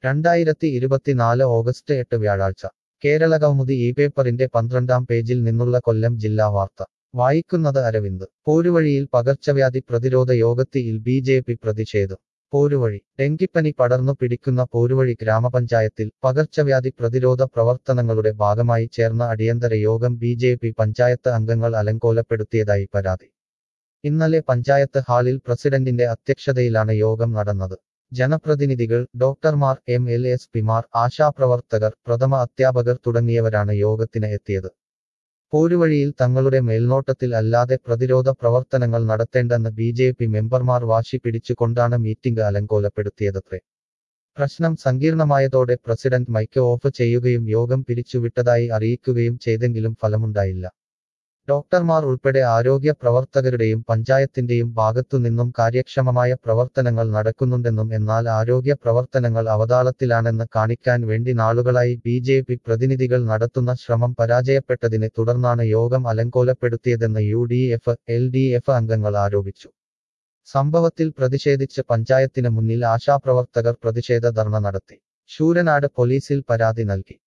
രണ്ടായിരത്തി ഇരുപത്തിനാല് ഓഗസ്റ്റ് എട്ട് വ്യാഴാഴ്ച കേരള കൗമുദി ഈ പേപ്പറിന്റെ പന്ത്രണ്ടാം പേജിൽ നിന്നുള്ള കൊല്ലം ജില്ലാ വാർത്ത വായിക്കുന്നത് അരവിന്ദ് പോരുവഴിയിൽ പകർച്ചവ്യാധി പ്രതിരോധ യോഗത്തിൽ ബി ജെ പി പ്രതിഷേധം പോരുവഴി ഡെങ്കിപ്പനി പടർന്നു പിടിക്കുന്ന പോരുവഴി ഗ്രാമപഞ്ചായത്തിൽ പകർച്ചവ്യാധി പ്രതിരോധ പ്രവർത്തനങ്ങളുടെ ഭാഗമായി ചേർന്ന അടിയന്തര യോഗം ബി ജെ പി പഞ്ചായത്ത് അംഗങ്ങൾ അലങ്കോലപ്പെടുത്തിയതായി പരാതി ഇന്നലെ പഞ്ചായത്ത് ഹാളിൽ പ്രസിഡന്റിന്റെ അധ്യക്ഷതയിലാണ് യോഗം നടന്നത് ജനപ്രതിനിധികൾ ഡോക്ടർമാർ എം എൽ എസ് പിമാർ ആശാപ്രവർത്തകർ പ്രഥമ അധ്യാപകർ തുടങ്ങിയവരാണ് യോഗത്തിന് എത്തിയത് പോരുവഴിയിൽ തങ്ങളുടെ മേൽനോട്ടത്തിൽ അല്ലാതെ പ്രതിരോധ പ്രവർത്തനങ്ങൾ നടത്തേണ്ടെന്ന് ബി ജെ പി മെമ്പർമാർ വാശി പിടിച്ചുകൊണ്ടാണ് മീറ്റിംഗ് അലങ്കോലപ്പെടുത്തിയതത്രേ പ്രശ്നം സങ്കീർണമായതോടെ പ്രസിഡന്റ് മൈക്ക് ഓഫ് ചെയ്യുകയും യോഗം പിരിച്ചുവിട്ടതായി അറിയിക്കുകയും ചെയ്തെങ്കിലും ഫലമുണ്ടായില്ല ഡോക്ടർമാർ ഉൾപ്പെടെ ആരോഗ്യ പ്രവർത്തകരുടെയും പഞ്ചായത്തിന്റെയും ഭാഗത്തുനിന്നും കാര്യക്ഷമമായ പ്രവർത്തനങ്ങൾ നടക്കുന്നുണ്ടെന്നും എന്നാൽ ആരോഗ്യ പ്രവർത്തനങ്ങൾ അവതാളത്തിലാണെന്ന് കാണിക്കാൻ വേണ്ടി നാളുകളായി ബി ജെ പി പ്രതിനിധികൾ നടത്തുന്ന ശ്രമം പരാജയപ്പെട്ടതിനെ തുടർന്നാണ് യോഗം അലങ്കോലപ്പെടുത്തിയതെന്ന് U D F L D F അംഗങ്ങൾ ആരോപിച്ചു സംഭവത്തിൽ പ്രതിഷേധിച്ച് പഞ്ചായത്തിന് മുന്നിൽ ആശാപ്രവർത്തകർ പ്രതിഷേധ ധർണ നടത്തി ശൂരനാട് പോലീസിൽ പരാതി നൽകി